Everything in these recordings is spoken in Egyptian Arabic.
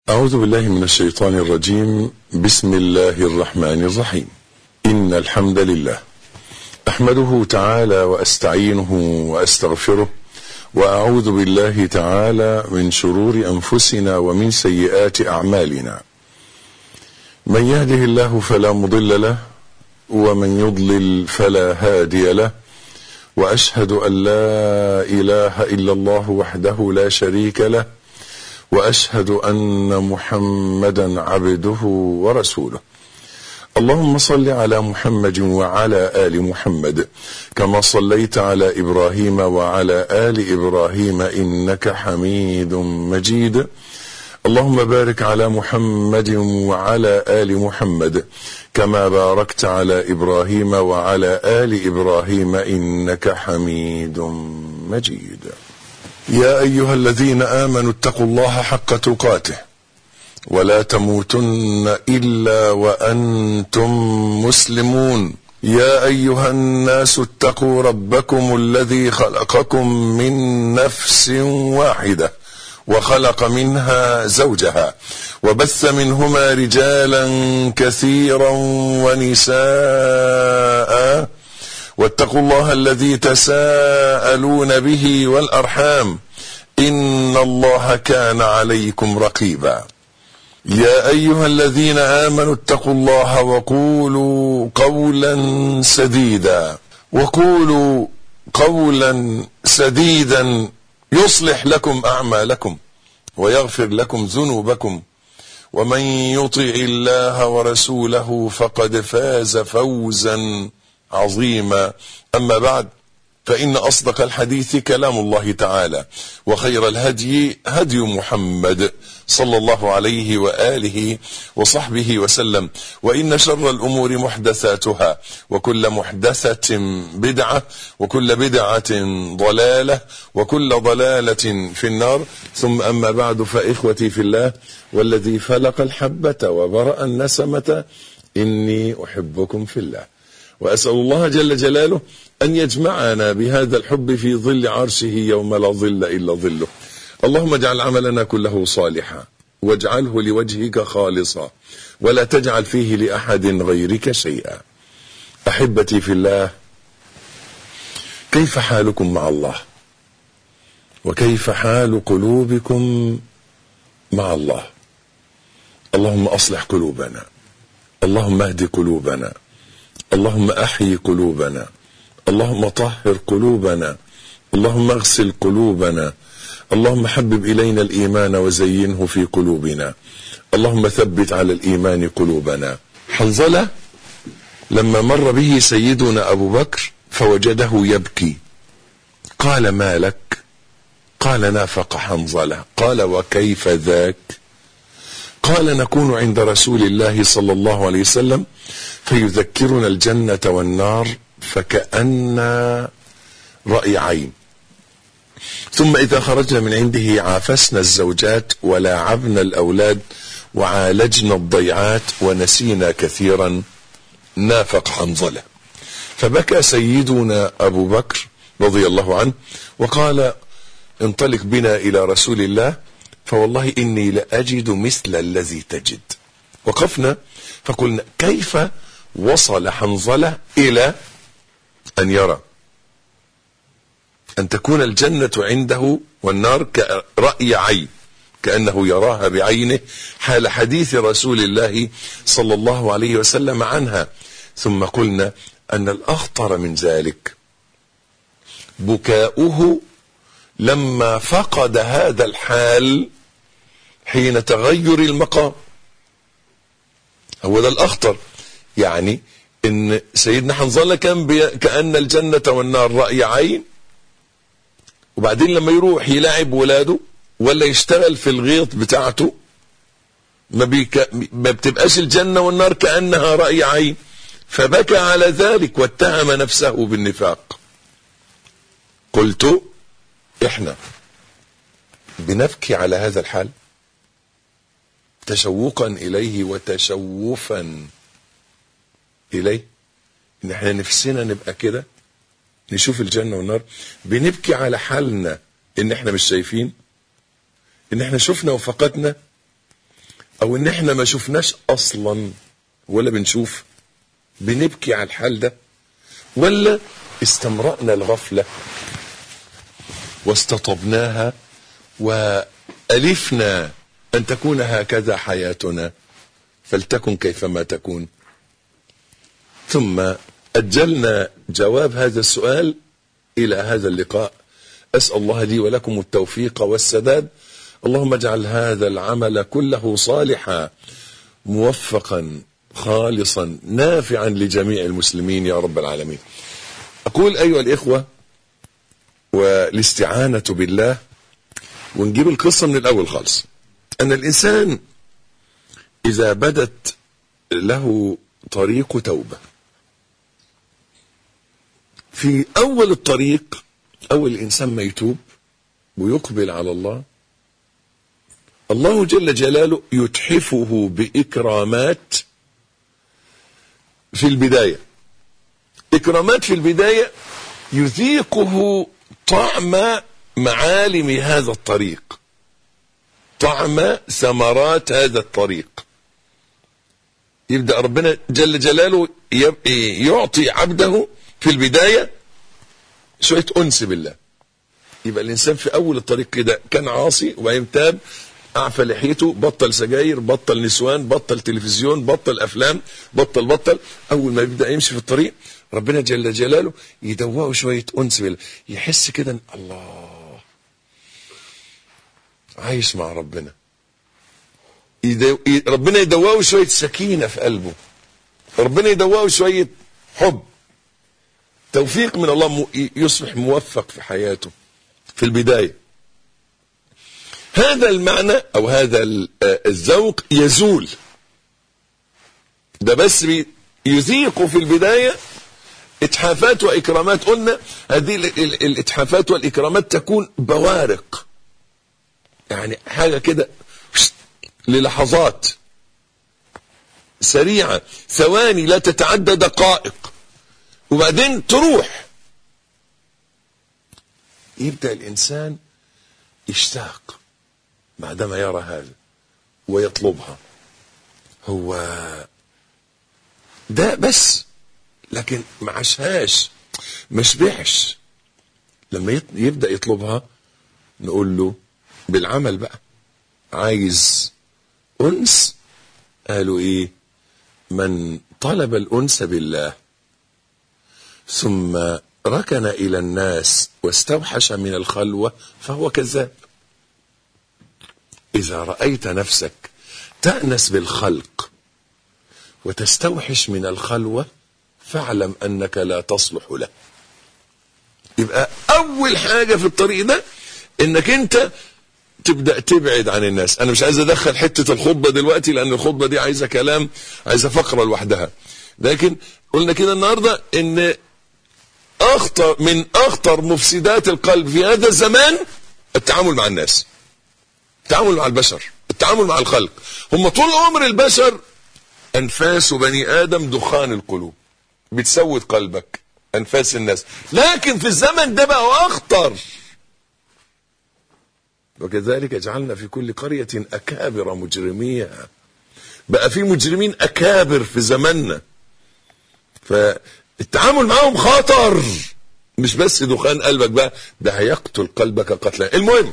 أعوذ بالله من الشيطان الرجيم بسم الله الرحمن الرحيم إن الحمد لله أحمده تعالى وأستعينه وأستغفره وأعوذ بالله تعالى من شرور أنفسنا ومن سيئات أعمالنا من يهده الله فلا مضل له ومن يضلل فلا هادي له وأشهد أن لا إله إلا الله وحده لا شريك له واشهد ان محمدا عبده ورسوله اللهم صل على محمد وعلى ال محمد كما صليت على ابراهيم وعلى ال ابراهيم انك حميد مجيد اللهم بارك على محمد وعلى ال محمد كما باركت على ابراهيم وعلى ال ابراهيم انك حميد مجيد يا ايها الذين امنوا اتقوا الله حق تقاته ولا تموتن الا وانتم مسلمون يا ايها الناس اتقوا ربكم الذي خلقكم من نفس واحده وخلق منها زوجها وبث منهما رجالا كثيرا ونساء واتقوا الله الذي تساءلون به والارحام ان الله كان عليكم رقيبا يا ايها الذين امنوا اتقوا الله وقولوا قولا سديدا وقولوا قولا سديدا يصلح لكم اعمالكم ويغفر لكم ذنوبكم ومن يطع الله ورسوله فقد فاز فوزا عظيما اما بعد فان اصدق الحديث كلام الله تعالى وخير الهدي هدي محمد صلى الله عليه واله وصحبه وسلم وان شر الامور محدثاتها وكل محدثه بدعه وكل بدعه ضلاله وكل ضلاله في النار ثم اما بعد فاخوتي في الله والذي فلق الحبه وبرا النسمه اني احبكم في الله واسال الله جل جلاله ان يجمعنا بهذا الحب في ظل عرشه يوم لا ظل الا ظله. اللهم اجعل عملنا كله صالحا واجعله لوجهك خالصا ولا تجعل فيه لاحد غيرك شيئا. احبتي في الله كيف حالكم مع الله؟ وكيف حال قلوبكم مع الله؟ اللهم اصلح قلوبنا. اللهم اهد قلوبنا. اللهم احيي قلوبنا اللهم طهر قلوبنا اللهم اغسل قلوبنا اللهم حبب الينا الايمان وزينه في قلوبنا اللهم ثبت على الايمان قلوبنا حنظله لما مر به سيدنا ابو بكر فوجده يبكي قال ما لك قال نافق حنظله قال وكيف ذاك قال نكون عند رسول الله صلى الله عليه وسلم فيذكرنا الجنة والنار فكأن رأي عين ثم إذا خرجنا من عنده عافسنا الزوجات ولاعبنا الأولاد وعالجنا الضيعات ونسينا كثيرا نافق حنظلة فبكى سيدنا أبو بكر رضي الله عنه وقال انطلق بنا إلى رسول الله فوالله إني لأجد مثل الذي تجد وقفنا فقلنا كيف وصل حنظلة إلى أن يرى أن تكون الجنة عنده والنار كرأي عين كأنه يراها بعينه حال حديث رسول الله صلى الله عليه وسلم عنها ثم قلنا أن الأخطر من ذلك بكاؤه لما فقد هذا الحال حين تغير المقام هو ده الأخطر يعني ان سيدنا حنظله كان بي... كان الجنه والنار راي عين وبعدين لما يروح يلاعب ولاده ولا يشتغل في الغيط بتاعته ما, بيك... ما بتبقاش الجنه والنار كانها راي عين فبكى على ذلك واتهم نفسه بالنفاق قلت احنا بنبكي على هذا الحال تشوقا اليه وتشوفا اليه ان احنا نفسنا نبقى كده نشوف الجنه والنار بنبكي على حالنا ان احنا مش شايفين ان احنا شفنا وفقدنا او ان احنا ما شفناش اصلا ولا بنشوف بنبكي على الحال ده ولا استمرأنا الغفلة واستطبناها وألفنا أن تكون هكذا حياتنا فلتكن كيفما تكون ثم أجلنا جواب هذا السؤال إلى هذا اللقاء أسأل الله لي ولكم التوفيق والسداد اللهم اجعل هذا العمل كله صالحا موفقا خالصا نافعا لجميع المسلمين يا رب العالمين أقول أيها الإخوة والاستعانة بالله ونجيب القصة من الأول خالص أن الإنسان إذا بدت له طريق توبة في أول الطريق أول الإنسان ما يتوب ويقبل على الله الله جل جلاله يتحفه بإكرامات في البداية إكرامات في البداية يذيقه طعم معالم هذا الطريق طعم ثمرات هذا الطريق يبدأ ربنا جل جلاله يعطي عبده في البداية شوية أنس بالله يبقى الإنسان في أول الطريق كده كان عاصي وبعدين تاب أعفى لحيته بطل سجاير بطل نسوان بطل تلفزيون بطل أفلام بطل بطل أول ما يبدأ يمشي في الطريق ربنا جل جلاله يدوقه شوية أنس بالله يحس كده إن الله عايش مع ربنا يدو... ربنا يدوقه شوية سكينة في قلبه ربنا يدوقه شوية حب توفيق من الله يصبح موفق في حياته في البداية هذا المعنى او هذا الذوق يزول ده بس يذيق في البداية اتحافات واكرامات قلنا هذه الاتحافات والاكرامات تكون بوارق يعني حاجة كده للحظات سريعة ثواني لا تتعدى دقائق وبعدين تروح يبدأ الإنسان يشتاق بعدما يرى هذا ويطلبها هو ده بس لكن ما عاشهاش ما شبعش لما يبدأ يطلبها نقول له بالعمل بقى عايز أنس قالوا إيه من طلب الأنس بالله ثم ركن إلى الناس واستوحش من الخلوة فهو كذاب إذا رأيت نفسك تأنس بالخلق وتستوحش من الخلوة فاعلم أنك لا تصلح له يبقى أول حاجة في الطريق ده إنك أنت تبدأ تبعد عن الناس أنا مش عايز أدخل حتة الخطبة دلوقتي لأن الخطبة دي عايزة كلام عايزة فقرة لوحدها لكن قلنا كده النهاردة إن أخطر من أخطر مفسدات القلب في هذا الزمان التعامل مع الناس التعامل مع البشر التعامل مع الخلق هم طول عمر البشر أنفاس بني آدم دخان القلوب بتسود قلبك أنفاس الناس لكن في الزمن ده بقى أخطر وكذلك جعلنا في كل قرية أكابر مجرميها بقى في مجرمين أكابر في زماننا فالتعامل معهم خطر مش بس دخان قلبك بقى ده هيقتل قلبك قتلا المهم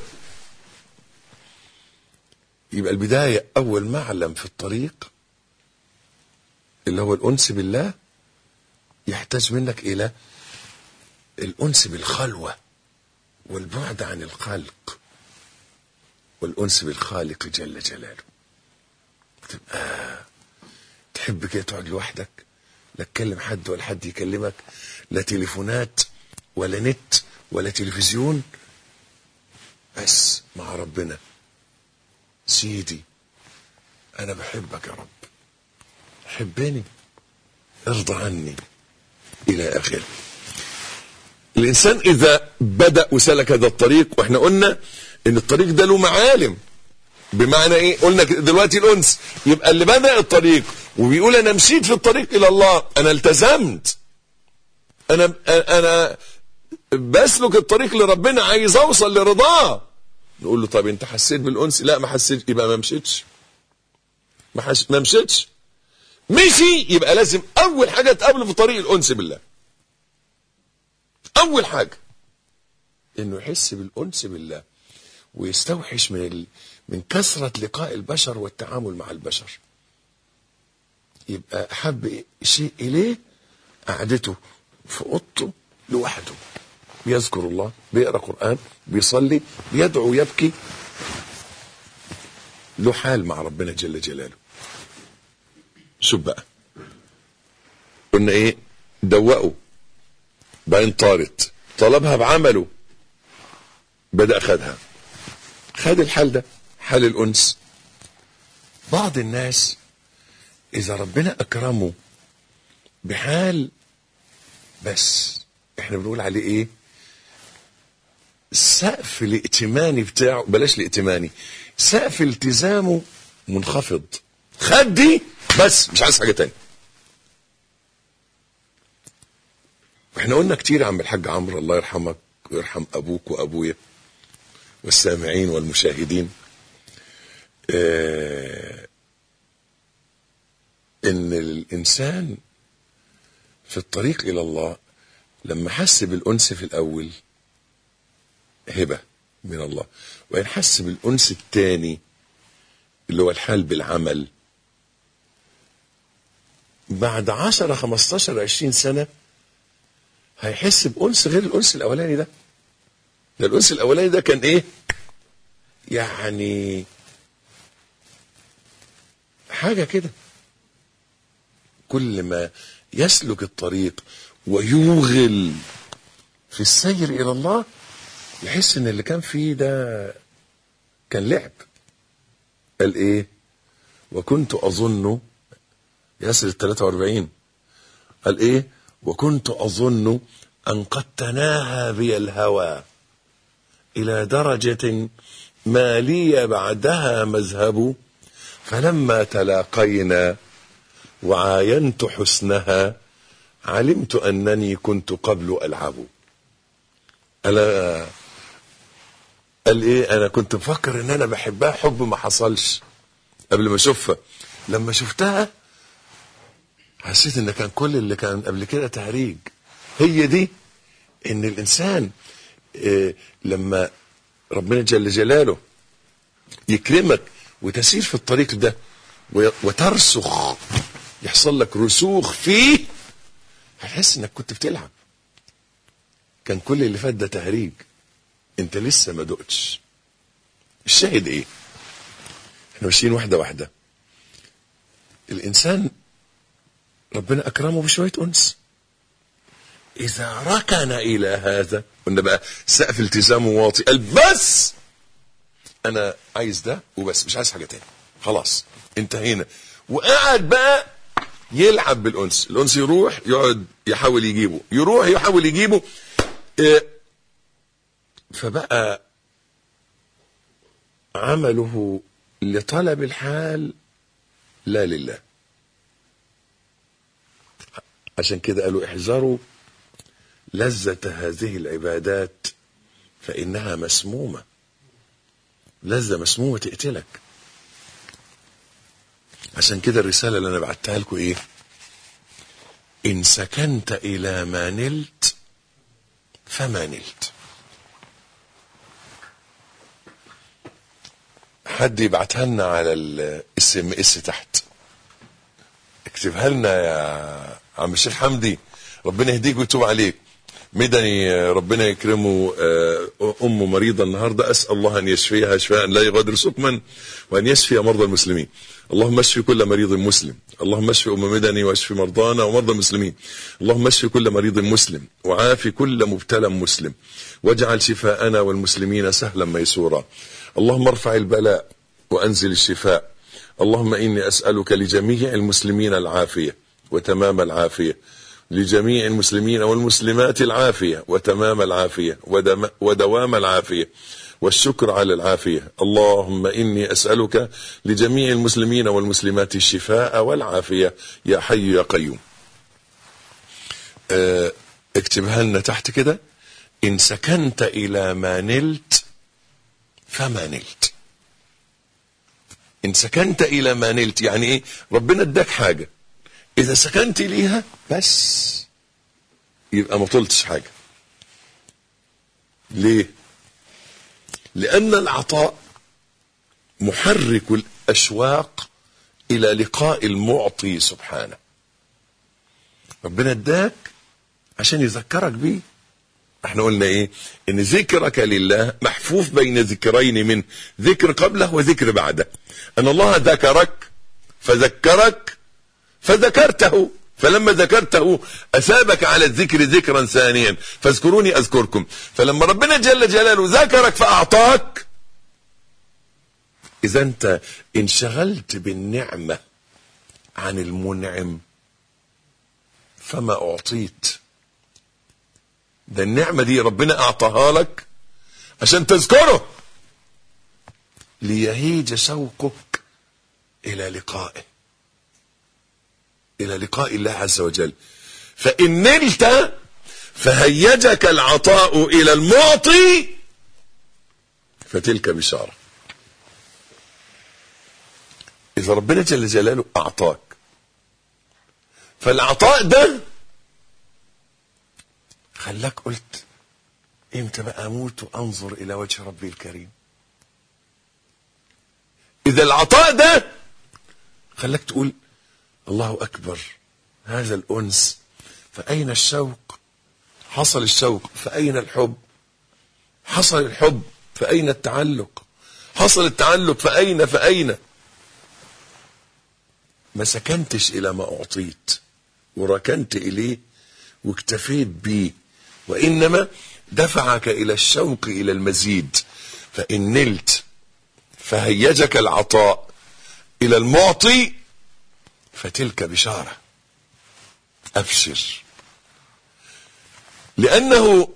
يبقى البداية أول معلم في الطريق اللي هو الأنس بالله يحتاج منك إلى الأنس بالخلوة والبعد عن الخلق والأنس بالخالق جل جلاله تبقى تحب كده تقعد لوحدك لا تكلم حد ولا حد يكلمك لا تليفونات ولا نت ولا تلفزيون بس مع ربنا سيدي انا بحبك يا رب حبني ارضى عني الى اخره الانسان اذا بدا وسلك هذا الطريق واحنا قلنا ان الطريق ده له معالم بمعنى ايه قلنا دلوقتي الانس يبقى اللي بدا الطريق وبيقول انا مشيت في الطريق الى الله انا التزمت انا انا بسلك الطريق لربنا عايز اوصل لرضاه نقول له طب انت حسيت بالانس لا ما حسيتش يبقى ما مشيتش ما, حش... ما مشيتش مشي يبقى لازم اول حاجه تقابله في طريق الانس بالله اول حاجه انه يحس بالانس بالله ويستوحش من ال... من كثره لقاء البشر والتعامل مع البشر يبقى احب شيء اليه قعدته في اوضته لوحده بيذكر الله بيقرا قران بيصلي بيدعو يبكي له حال مع ربنا جل جلاله شوف بقى قلنا ايه دوقه بعدين طارت طلبها بعمله بدأ خدها خد الحال ده حال الأنس بعض الناس إذا ربنا أكرمه بحال بس احنا بنقول عليه ايه سقف الائتماني بتاعه بلاش الائتماني سقف التزامه منخفض خد دي بس مش عايز حاجه تاني احنا قلنا كتير يا عم الحاج عمرو الله يرحمك ويرحم ابوك وابويا والسامعين والمشاهدين اه ان الانسان في الطريق الى الله لما حس بالانس في الاول هبه من الله وان حس بالانس الثاني اللي هو الحال بالعمل بعد 10 15 20 سنه هيحس بانس غير الانس الاولاني ده ده الانس الاولاني ده كان ايه يعني حاجه كده كل ما يسلك الطريق ويوغل في السير الى الله يحس ان اللي كان فيه ده كان لعب قال ايه وكنت اظن ياسر ال 43 قال ايه وكنت اظن ان قد تناهى بي الهوى الى درجه ما لي بعدها مذهب فلما تلاقينا وعاينت حسنها علمت انني كنت قبل العب الا قال ايه انا كنت مفكر ان انا بحبها حب ما حصلش قبل ما اشوفها لما شفتها حسيت ان كان كل اللي كان قبل كده تهريج هي دي ان الانسان إيه لما ربنا جل جلاله يكرمك وتسير في الطريق ده وترسخ يحصل لك رسوخ فيه هتحس انك كنت بتلعب كان كل اللي فات ده تهريج انت لسه ما دقتش الشاهد ايه احنا ماشيين واحده واحده الانسان ربنا اكرمه بشويه انس اذا ركن الى هذا قلنا بقى سقف التزامه واطي قال بس انا عايز ده وبس مش عايز حاجه تاني خلاص انتهينا وقعد بقى يلعب بالانس الانس يروح يقعد يحاول يجيبه يروح يحاول يجيبه إيه فبقى عمله لطلب الحال لا لله عشان كده قالوا احذروا لذة هذه العبادات فإنها مسمومة لذة مسمومة تقتلك عشان كده الرسالة اللي أنا بعتها لكم إيه إن سكنت إلى ما نلت فما نلت حد يبعتها لنا على الاس ام اس تحت اكتبها لنا يا عم الشيخ حمدي ربنا يهديك ويتوب عليك مدني ربنا يكرمه أمه مريضة النهاردة أسأل الله أن يشفيها شفاء لا يغادر سقما وأن يشفي مرضى المسلمين اللهم اشف كل مريض مسلم اللهم اشف أم مدني واشف مرضانا ومرضى المسلمين اللهم اشف كل مريض مسلم وعاف كل مبتلى مسلم واجعل شفاءنا والمسلمين سهلا ميسورا اللهم ارفع البلاء وأنزل الشفاء اللهم إني أسألك لجميع المسلمين العافية وتمام العافية لجميع المسلمين والمسلمات العافية وتمام العافية ودم ودوام العافية والشكر على العافية اللهم إني أسألك لجميع المسلمين والمسلمات الشفاء والعافية يا حي يا قيوم اه اكتبها لنا تحت كده إن سكنت إلى ما نلت فما نلت ان سكنت الى ما نلت يعني ايه ربنا اداك حاجه اذا سكنت ليها بس يبقى ما طلتش حاجه ليه لان العطاء محرك الاشواق الى لقاء المعطي سبحانه ربنا اداك عشان يذكرك بيه احنا قلنا ايه ان ذكرك لله محفوف بين ذكرين من ذكر قبله وذكر بعده ان الله ذكرك فذكرك فذكرته فلما ذكرته اثابك على الذكر ذكرا ثانيا فاذكروني اذكركم فلما ربنا جل جلاله ذكرك فاعطاك اذا انت انشغلت بالنعمه عن المنعم فما اعطيت ده النعمه دي ربنا اعطاها لك عشان تذكره ليهيج شوقك الى لقائه الى لقاء الله عز وجل فان نلت فهيجك العطاء الى المعطي فتلك بشاره اذا ربنا جل جلاله اعطاك فالعطاء ده خلاك قلت امتى بقى اموت وانظر الى وجه ربي الكريم اذا العطاء ده خلاك تقول الله اكبر هذا الانس فاين الشوق حصل الشوق فاين الحب حصل الحب فاين التعلق حصل التعلق فاين فاين ما سكنتش الى ما اعطيت وركنت اليه واكتفيت بيه وانما دفعك الى الشوق الى المزيد فان نلت فهيجك العطاء الى المعطي فتلك بشاره ابشر لانه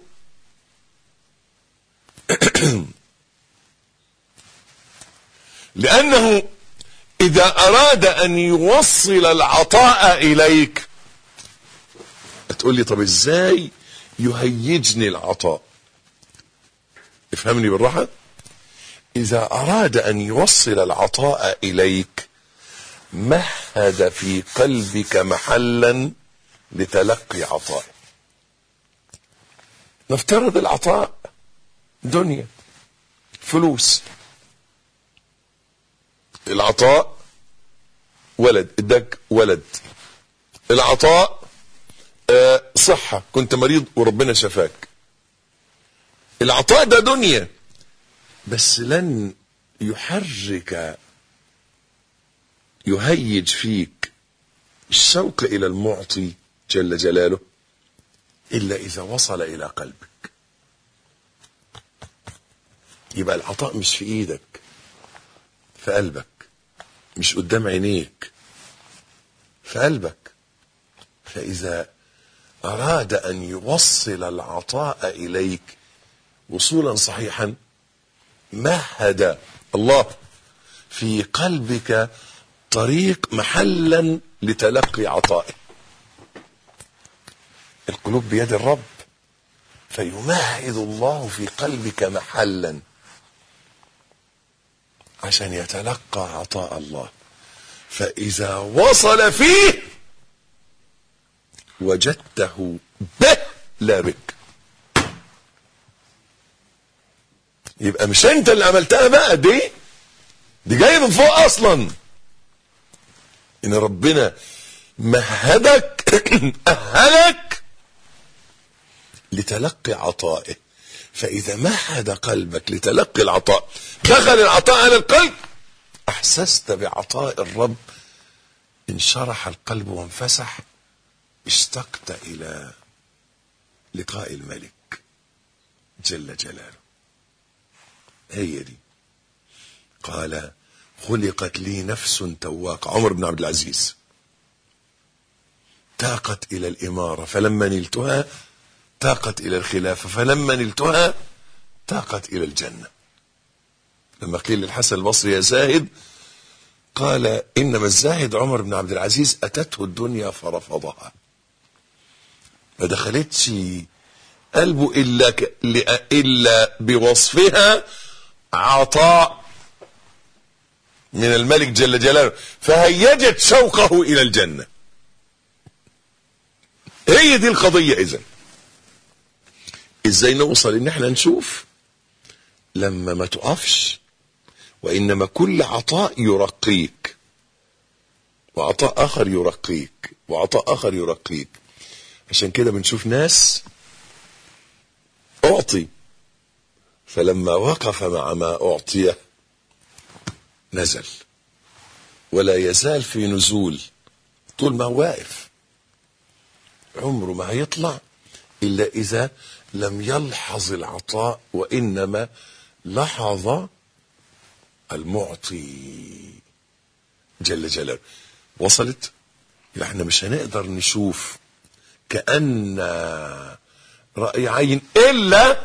لانه اذا اراد ان يوصل العطاء اليك تقول لي طب ازاي يهيجني العطاء افهمني بالراحه اذا اراد ان يوصل العطاء اليك مهد في قلبك محلا لتلقي عطائه نفترض العطاء دنيا فلوس العطاء ولد اداك ولد العطاء آه صحة كنت مريض وربنا شفاك العطاء ده دنيا بس لن يحرك يهيج فيك الشوق الى المعطي جل جلاله الا اذا وصل الى قلبك يبقى العطاء مش في ايدك في قلبك مش قدام عينيك في قلبك فاذا اراد ان يوصل العطاء اليك وصولا صحيحا مهد الله في قلبك طريق محلا لتلقي عطائه القلوب بيد الرب فيمهد الله في قلبك محلا عشان يتلقى عطاء الله فإذا وصل فيه وجدته به لا بك يبقى مش انت اللي عملتها بقى دي دي جايه من فوق اصلا ان ربنا مهدك اهلك لتلقي عطائه فاذا مهد قلبك لتلقي العطاء دخل العطاء على القلب احسست بعطاء الرب انشرح القلب وانفسح اشتقت الى لقاء الملك جل جلاله هي دي قال خلقت لي نفس تواقة عمر بن عبد العزيز تاقت إلى الإمارة فلما نلتها تاقت إلى الخلافة فلما نلتها تاقت إلى الجنة لما قيل للحسن البصري يا زاهد قال إنما الزاهد عمر بن عبد العزيز أتته الدنيا فرفضها ما دخلتش قلبه إلا, ك... إلا بوصفها عطاء من الملك جل جلاله فهيجت شوقه الى الجنه هي دي القضيه اذا ازاي نوصل ان احنا نشوف لما ما تقفش وانما كل عطاء يرقيك وعطاء اخر يرقيك وعطاء اخر يرقيك عشان كده بنشوف ناس اعطي فلما وقف مع ما اعطيه نزل ولا يزال في نزول طول ما هو واقف عمره ما هيطلع الا اذا لم يلحظ العطاء وانما لحظ المعطي جل جلاله وصلت يبقى احنا مش هنقدر نشوف كأن رأي عين إلا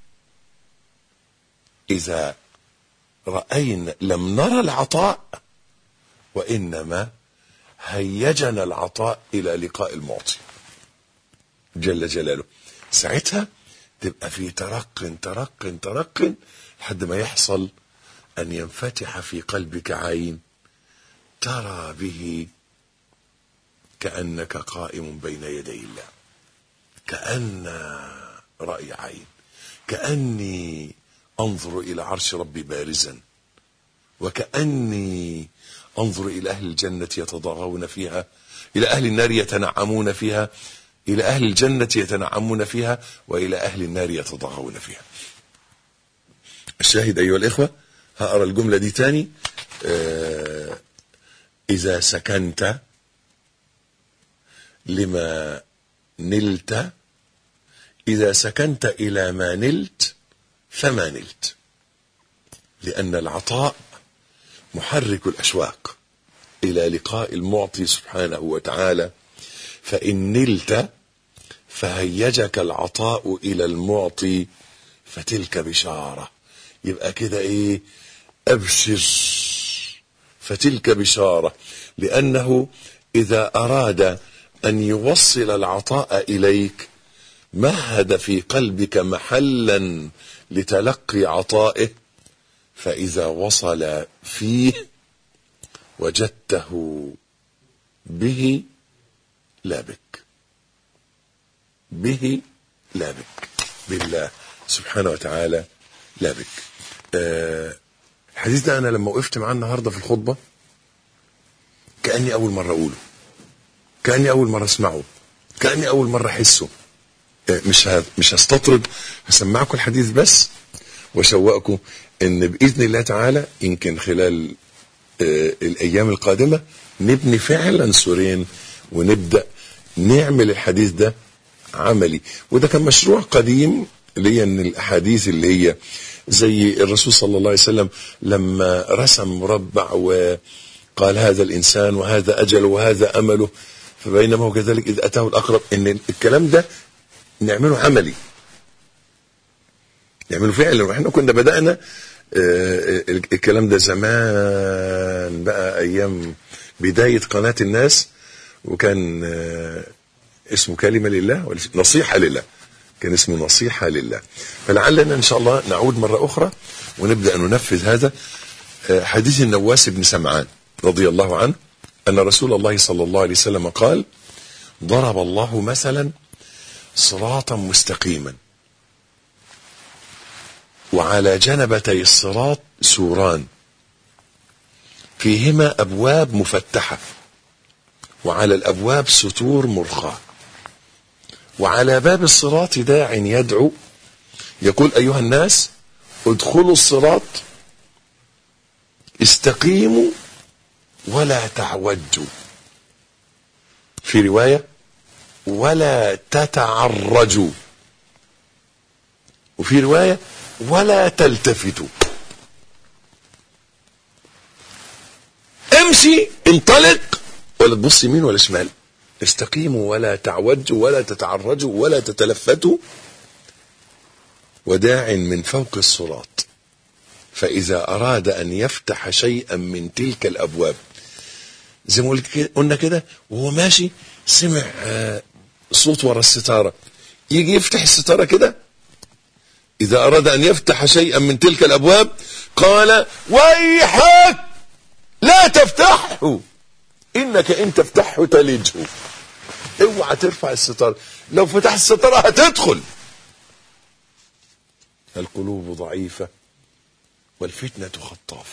إذا رأينا لم نرى العطاء وإنما هيجنا العطاء إلى لقاء المعطي جل جلاله ساعتها تبقى في ترق ترق ترق لحد ما يحصل أن ينفتح في قلبك عين ترى به كأنك قائم بين يدي الله كأن رأي عين كأني أنظر إلى عرش ربي بارزا وكأني أنظر إلى أهل الجنة يتضاغون فيها إلى أهل النار يتنعمون فيها إلى أهل الجنة يتنعمون فيها وإلى أهل النار يتضاغون فيها الشاهد أيها الإخوة هقرأ الجملة دي تاني آه إذا سكنت لما نلت إذا سكنت إلى ما نلت فما نلت لأن العطاء محرك الأشواق إلى لقاء المعطي سبحانه وتعالى فإن نلت فهيجك العطاء إلى المعطي فتلك بشارة يبقى كده إيه أبشر فتلك بشارة لأنه إذا أراد أن يوصل العطاء إليك مهد في قلبك محلا لتلقي عطائه فإذا وصل فيه وجدته به لا بك به لا بك بالله سبحانه وتعالى لا بك آه الحديث ده أنا لما وقفت معاه النهاردة في الخطبة كأني أول مرة أقوله كأني أول مرة أسمعه كأني أول مرة أحسه مش مش هستطرد هسمعكم الحديث بس واشوقكم ان باذن الله تعالى يمكن خلال الايام القادمه نبني فعلا سورين ونبدا نعمل الحديث ده عملي وده كان مشروع قديم ليا ان الاحاديث اللي هي زي الرسول صلى الله عليه وسلم لما رسم مربع وقال هذا الانسان وهذا اجله وهذا امله فبينما هو كذلك اذ اتاه الاقرب ان الكلام ده نعمله عملي نعمله فعلا واحنا كنا بدانا الكلام ده زمان بقى ايام بدايه قناه الناس وكان اسمه كلمه لله ولا نصيحه لله كان اسمه نصيحه لله فلعلنا ان شاء الله نعود مره اخرى ونبدا ننفذ هذا حديث النواس بن سمعان رضي الله عنه ان رسول الله صلى الله عليه وسلم قال ضرب الله مثلا صراطا مستقيما وعلى جنبتي الصراط سوران فيهما ابواب مفتحه وعلى الابواب ستور مرخاه وعلى باب الصراط داع يدعو يقول ايها الناس ادخلوا الصراط استقيموا ولا تعوجوا في روايه ولا تتعرجوا وفي روايه ولا تلتفتوا امشي انطلق ولا تبص يمين ولا شمال استقيموا ولا تعوجوا ولا تتعرجوا ولا تتلفتوا وداع من فوق الصراط فإذا أراد أن يفتح شيئا من تلك الأبواب زي ما قلنا كده وهو ماشي سمع صوت ورا الستارة يجي يفتح الستارة كده إذا أراد أن يفتح شيئا من تلك الأبواب قال ويحك لا تفتحه انك ان تفتحه تلجه اوعى ترفع الستار لو فتحت الستارة هتدخل القلوب ضعيفة والفتنة خطافة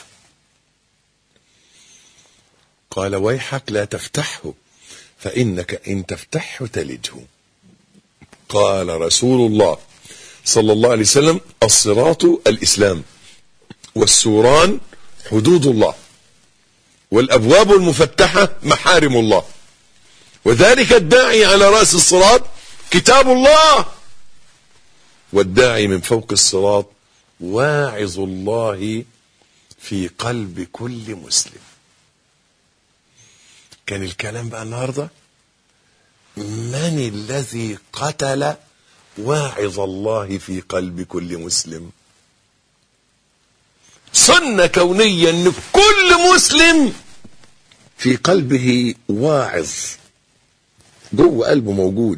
قال ويحك لا تفتحه فإنك إن تفتحه تلجه قال رسول الله صلى الله عليه وسلم الصراط الإسلام والسوران حدود الله والأبواب المفتحة محارم الله وذلك الداعي على رأس الصراط كتاب الله والداعي من فوق الصراط واعظ الله في قلب كل مسلم كان الكلام بقى النهارده من الذي قتل واعظ الله في قلب كل مسلم سنة كونية ان كل مسلم في قلبه واعظ جوه قلبه موجود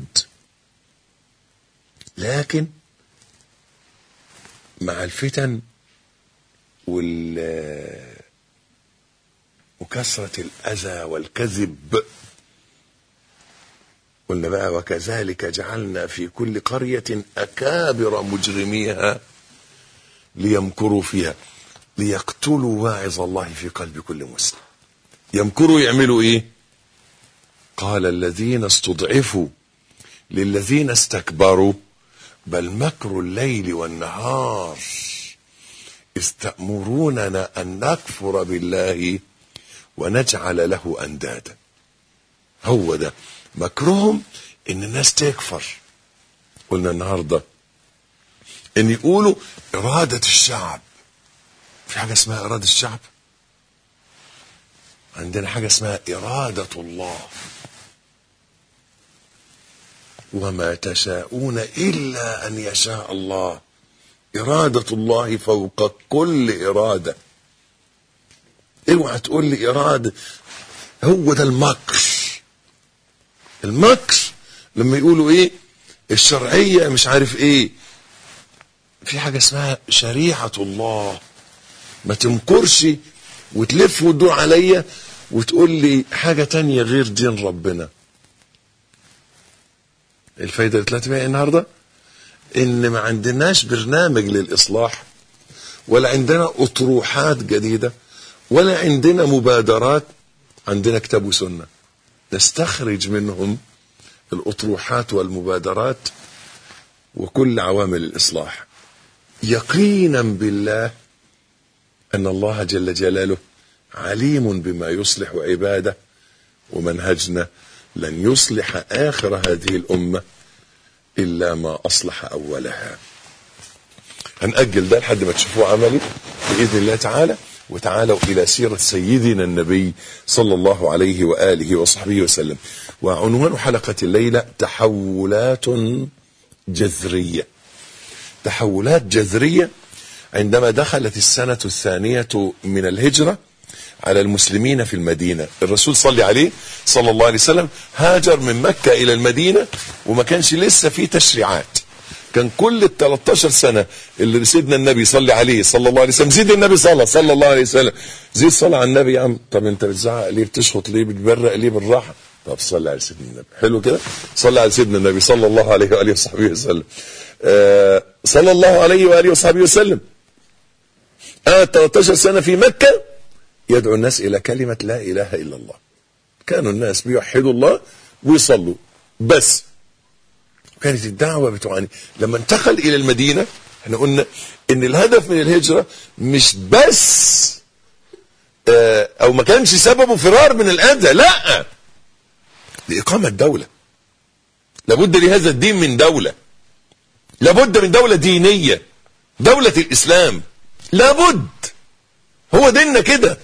لكن مع الفتن وال وكثرة الأذى والكذب قلنا بقى وكذلك جعلنا في كل قرية أكابر مجرميها ليمكروا فيها ليقتلوا واعظ الله في قلب كل مسلم يمكروا يعملوا ايه قال الذين استضعفوا للذين استكبروا بل مكر الليل والنهار إذ تأمروننا أن نكفر بالله ونجعل له أندادا هو ده مكرهم إن الناس تكفر قلنا النهاردة إن يقولوا إرادة الشعب في حاجة اسمها إرادة الشعب عندنا حاجة اسمها إرادة الله وما تشاءون إلا أن يشاء الله إرادة الله فوق كل إرادة اوعى تقول لي إرادة هو ده المكر المكر لما يقولوا إيه الشرعية مش عارف إيه في حاجة اسمها شريعة الله ما تمكرش وتلف وتدور عليا وتقول لي حاجة تانية غير دين ربنا الفايدة اللي طلعت بيها النهاردة ان ما عندناش برنامج للإصلاح ولا عندنا أطروحات جديدة ولا عندنا مبادرات عندنا كتاب وسنة نستخرج منهم الأطروحات والمبادرات وكل عوامل الإصلاح يقينا بالله أن الله جل جلاله عليم بما يصلح عباده ومنهجنا لن يصلح آخر هذه الأمة إلا ما أصلح أولها هنأجل ده لحد ما تشوفوه عملي بإذن الله تعالى وتعالوا إلى سيرة سيدنا النبي صلى الله عليه وآله وصحبه وسلم وعنوان حلقة الليلة تحولات جذرية تحولات جذرية عندما دخلت السنة الثانية من الهجرة على المسلمين في المدينة الرسول صلى عليه صلى الله عليه وسلم هاجر من مكة إلى المدينة وما كانش لسه في تشريعات كان كل ال 13 سنة اللي سيدنا النبي صلى عليه صلى الله عليه وسلم زيد النبي صلى صلى الله عليه وسلم زيد صلى على النبي يا عم طب انت بتزعق ليه بتشخط ليه بتبرق ليه بالراحة طب صلي على سيدنا النبي حلو كده صلي على سيدنا النبي صلى الله عليه وآله وصحبه وسلم آه صلى الله عليه وآله وصحبه وسلم قعد 13 سنة في مكة يدعو الناس إلى كلمة لا إله إلا الله كانوا الناس بيوحدوا الله ويصلوا بس كانت الدعوة بتعاني لما انتقل إلى المدينة احنا قلنا إن الهدف من الهجرة مش بس اه أو ما كانش سببه فرار من الأذى لا لإقامة دولة لابد لهذا الدين من دولة لابد من دولة دينية دولة الإسلام لابد هو ديننا كده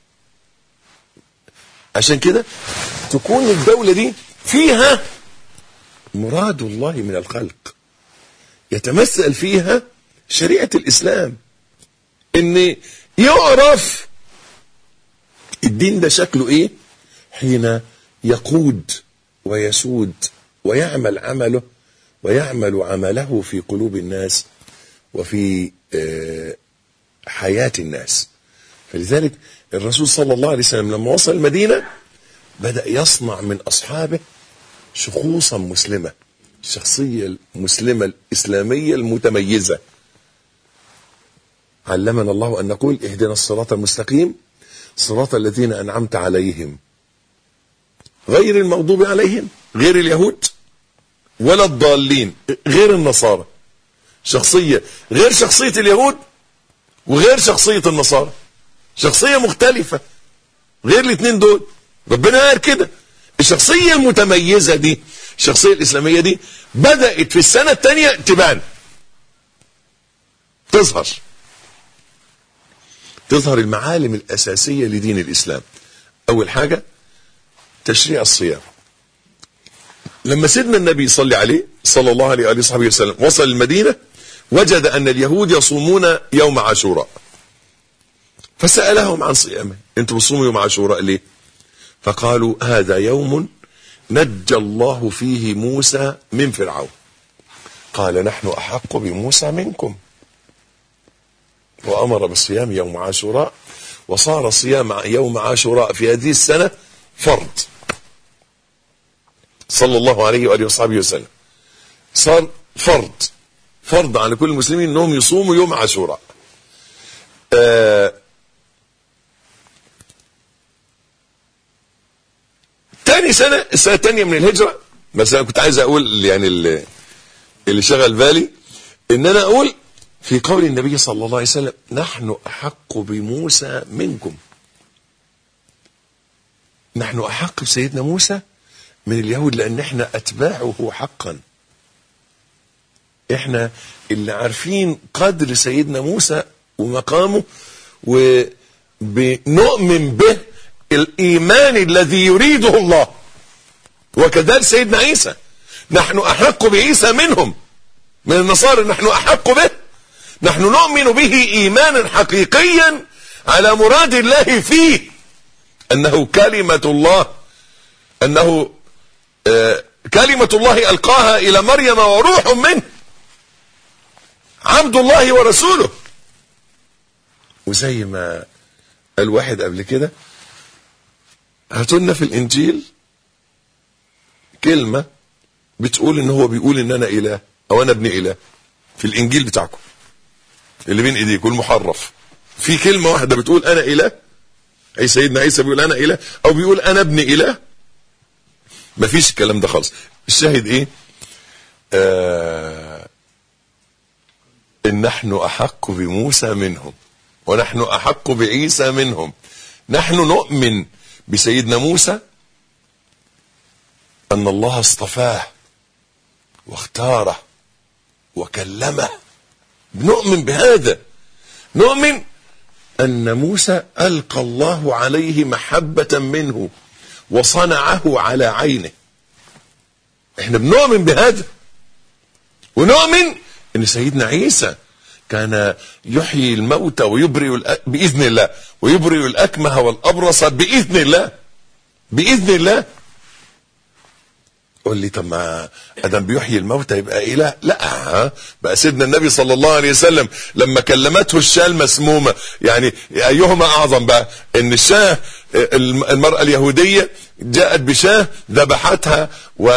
عشان كده تكون الدولة دي فيها مراد الله من الخلق يتمثل فيها شريعة الإسلام إن يعرف الدين ده شكله إيه حين يقود ويسود ويعمل عمله ويعمل عمله في قلوب الناس وفي حياة الناس فلذلك الرسول صلى الله عليه وسلم لما وصل المدينة بدأ يصنع من أصحابه شخوصا مسلمة الشخصية المسلمة الإسلامية المتميزة علمنا الله أن نقول اهدنا الصراط المستقيم صراط الذين أنعمت عليهم غير المغضوب عليهم غير اليهود ولا الضالين غير النصارى شخصية غير شخصية اليهود وغير شخصية النصارى شخصية مختلفة غير الاثنين دول ربنا قال كده الشخصية المتميزة دي الشخصية الإسلامية دي بدأت في السنة الثانية تبان تظهر تظهر المعالم الأساسية لدين الإسلام أول حاجة تشريع الصيام لما سيدنا النبي صلى عليه صلى الله عليه وآله وصحبه وسلم وصل المدينة وجد أن اليهود يصومون يوم عاشوراء فسألهم عن صيامه انتم بتصوموا يوم عاشوراء ليه فقالوا هذا يوم نجى الله فيه موسى من فرعون قال نحن أحق بموسى منكم وأمر بالصيام يوم عاشوراء وصار صيام يوم عاشوراء في هذه السنة فرض صلى الله عليه وآله وصحبه وسلم صار فرض فرض على كل المسلمين انهم يصوموا يوم عاشوراء آه تاني سنة السنة التانية من الهجرة بس انا كنت عايز اقول يعني اللي, اللي شغل بالي ان انا اقول في قول النبي صلى الله عليه وسلم نحن احق بموسى منكم نحن احق بسيدنا موسى من اليهود لان احنا اتباعه حقا احنا اللي عارفين قدر سيدنا موسى ومقامه وبنؤمن به الايمان الذي يريده الله وكذلك سيدنا عيسى نحن احق بعيسى منهم من النصارى نحن احق به نحن نؤمن به ايمانا حقيقيا على مراد الله فيه انه كلمه الله انه آه كلمه الله القاها الى مريم وروح منه عبد الله ورسوله وزي ما قال واحد قبل كده هاتولنا في الانجيل كلمة بتقول ان هو بيقول ان انا اله او انا ابن اله في الانجيل بتاعكم اللي بين ايديكم المحرف في كلمة واحدة بتقول انا اله اي سيدنا عيسى بيقول انا اله او بيقول انا ابن اله مفيش الكلام ده خالص الشاهد ايه آه ان نحن احق بموسى منهم ونحن احق بعيسى منهم نحن نؤمن بسيدنا موسى ان الله اصطفاه واختاره وكلمه نؤمن بهذا نؤمن ان موسى القى الله عليه محبه منه وصنعه على عينه احنا بنؤمن بهذا ونؤمن ان سيدنا عيسى كان يحيي الموتى ويبرئ باذن الله ويبرئ الاكمه والابرص باذن الله باذن الله قول لي طب ما ادم بيحيي الموتى يبقى اله لا بقى سيدنا النبي صلى الله عليه وسلم لما كلمته الشاه المسمومه يعني ايهما اعظم بقى ان الشاه المراه اليهوديه جاءت بشاه ذبحتها و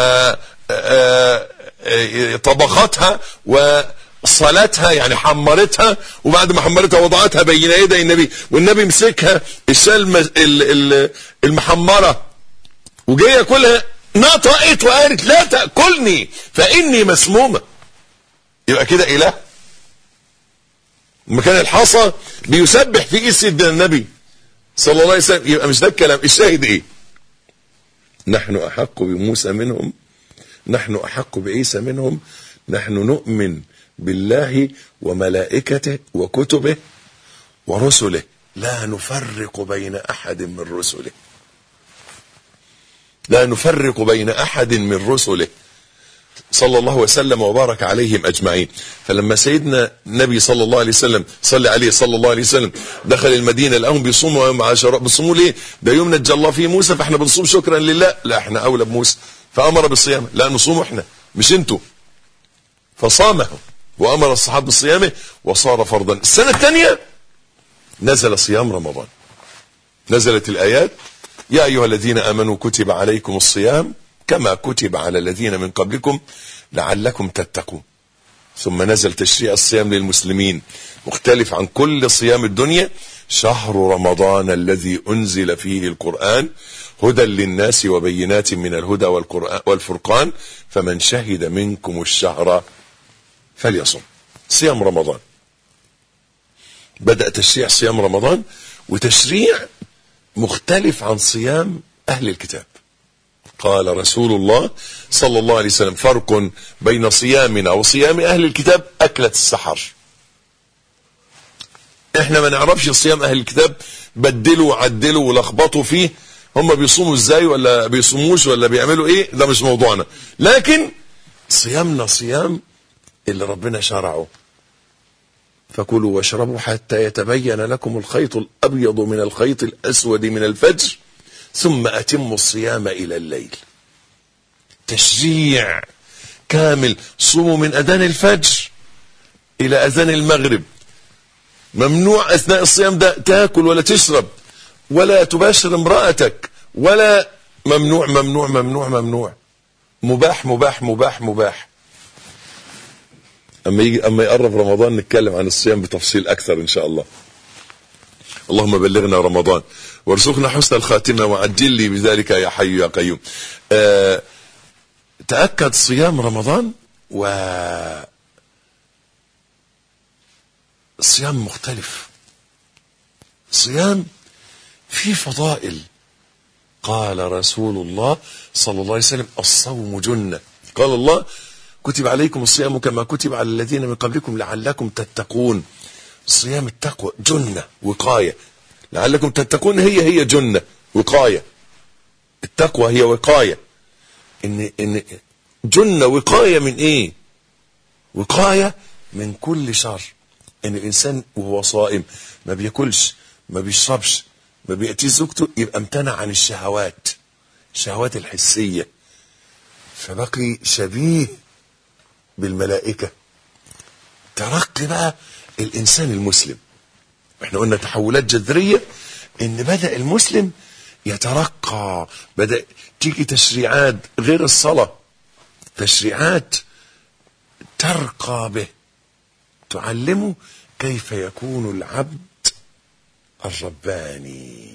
طبختها وصلتها يعني حمرتها وبعد ما حمرتها وضعتها بين يدي النبي والنبي مسكها الشاه المحمره وجايه ياكلها نطقت وقالت لا تاكلني فاني مسمومه يبقى كده اله مكان الحصى بيسبح في ايد سيدنا النبي صلى الله عليه وسلم يبقى مش ده الكلام الشاهد ايه نحن احق بموسى منهم نحن احق بعيسى منهم نحن نؤمن بالله وملائكته وكتبه ورسله لا نفرق بين احد من رسله لا نفرق بين احد من رسله صلى الله وسلم وبارك عليهم اجمعين فلما سيدنا النبي صلى الله عليه وسلم صلى عليه صلى الله عليه وسلم دخل المدينه لقاهم بيصوموا يوم عاشوراء بيصوموا ليه؟ ده يوم نجى الله فيه موسى فاحنا بنصوم شكرا لله لا احنا اولى بموسى فامر بالصيام لا نصوم احنا مش انتوا فصامه وامر الصحابه بصيامه وصار فرضا السنه الثانيه نزل صيام رمضان نزلت الآيات يا أيها الذين آمنوا كتب عليكم الصيام كما كتب على الذين من قبلكم لعلكم تتقون ثم نزل تشريع الصيام للمسلمين مختلف عن كل صيام الدنيا شهر رمضان الذي أنزل فيه القرآن هدى للناس وبينات من الهدى والقرآن والفرقان فمن شهد منكم الشهر فليصم صيام رمضان بدأ تشريع صيام رمضان وتشريع مختلف عن صيام أهل الكتاب قال رسول الله صلى الله عليه وسلم فرق بين صيامنا وصيام أهل الكتاب أكلة السحر احنا ما نعرفش صيام أهل الكتاب بدلوا وعدلوا ولخبطوا فيه هم بيصوموا ازاي ولا بيصوموش ولا بيعملوا ايه ده مش موضوعنا لكن صيامنا صيام اللي ربنا شرعه فكلوا واشربوا حتى يتبين لكم الخيط الابيض من الخيط الاسود من الفجر ثم اتموا الصيام الى الليل تشريع كامل صوموا من اذان الفجر الى اذان المغرب ممنوع اثناء الصيام ده تاكل ولا تشرب ولا تباشر امرأتك ولا ممنوع ممنوع ممنوع ممنوع مباح مباح مباح مباح اما يجي اما يقرب رمضان نتكلم عن الصيام بتفصيل اكثر ان شاء الله اللهم بلغنا رمضان وارزقنا حسن الخاتمه وعجل لي بذلك يا حي يا قيوم آه تاكد صيام رمضان و صيام مختلف صيام في فضائل قال رسول الله صلى الله عليه وسلم الصوم جنة قال الله كتب عليكم الصيام كما كتب على الذين من قبلكم لعلكم تتقون صيام التقوى جنة وقاية لعلكم تتقون هي هي جنة وقاية التقوى هي وقاية ان ان جنة وقاية من ايه وقاية من كل شر ان الانسان وهو صائم ما بياكلش ما بيشربش ما بيأتي زوجته يبقى امتنع عن الشهوات الشهوات الحسية فبقي شبيه بالملائكة ترقي بقى الإنسان المسلم احنا قلنا تحولات جذرية ان بدأ المسلم يترقى بدأ تيجي تشريعات غير الصلاة تشريعات ترقى به تعلمه كيف يكون العبد الرباني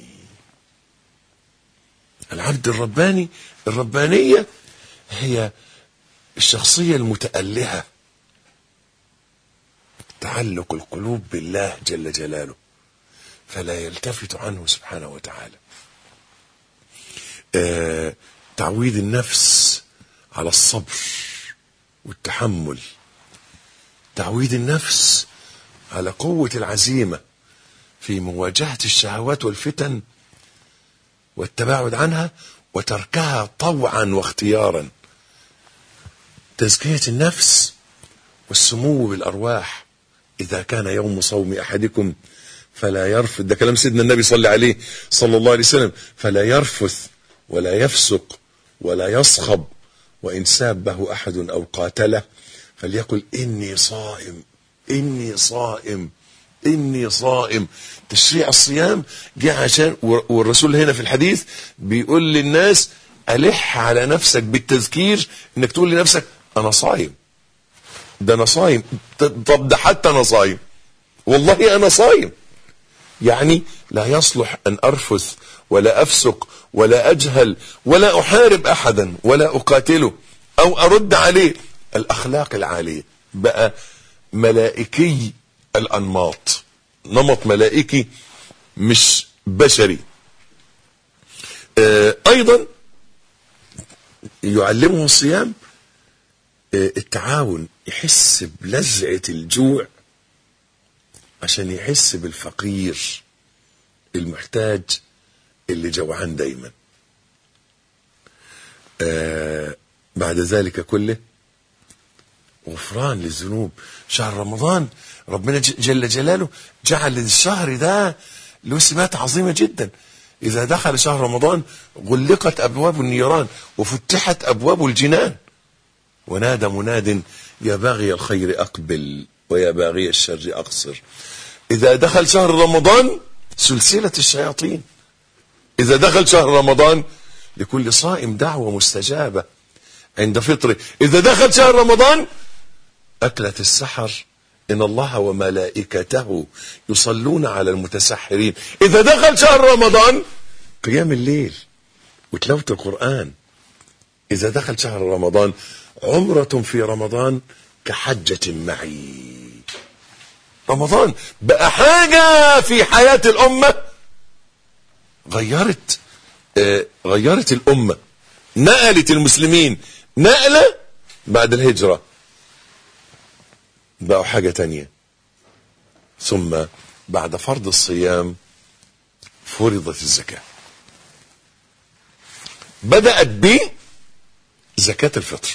العبد الرباني الربانية هي الشخصية المتألهة تعلق القلوب بالله جل جلاله فلا يلتفت عنه سبحانه وتعالى آه تعويد النفس على الصبر والتحمل تعويد النفس على قوة العزيمة في مواجهة الشهوات والفتن والتباعد عنها وتركها طوعا واختيارا تزكية النفس والسمو بالأرواح إذا كان يوم صوم أحدكم فلا يرفث ده كلام سيدنا النبي صلى عليه صلى الله عليه وسلم فلا يرفث ولا يفسق ولا يصخب وإن سابه أحد أو قاتله فليقل إني صائم إني صائم إني صائم تشريع الصيام جاء عشان والرسول هنا في الحديث بيقول للناس ألح على نفسك بالتذكير إنك تقول لنفسك أنا صايم ده أنا صايم طب ده حتى أنا صايم والله أنا صايم يعني لا يصلح أن أرفث ولا أفسق ولا أجهل ولا أحارب أحدا ولا أقاتله أو أرد عليه الأخلاق العالية بقى ملائكي الأنماط نمط ملائكي مش بشري آه أيضا يعلمه الصيام آه التعاون يحس بلذعة الجوع عشان يحس بالفقير المحتاج اللي جوعان دايما آه بعد ذلك كله غفران للذنوب شهر رمضان ربنا جل جلاله جعل الشهر ده له سمات عظيمة جدا إذا دخل شهر رمضان غلقت أبواب النيران وفتحت أبواب الجنان ونادى مناد يا باغي الخير أقبل ويا باغي الشر أقصر إذا دخل شهر رمضان سلسلة الشياطين إذا دخل شهر رمضان لكل صائم دعوة مستجابة عند فطره إذا دخل شهر رمضان أكلة السحر إن الله وملائكته يصلون على المتسحرين إذا دخل شهر رمضان قيام الليل وتلاوة القرآن إذا دخل شهر رمضان عمرة في رمضان كحجة معي رمضان بقى حاجة في حياة الأمة غيرت آه غيرت الأمة نقلت المسلمين نقلة بعد الهجرة بقوا حاجة تانية ثم بعد فرض الصيام فرضت الزكاة بدأت ب زكاة الفطر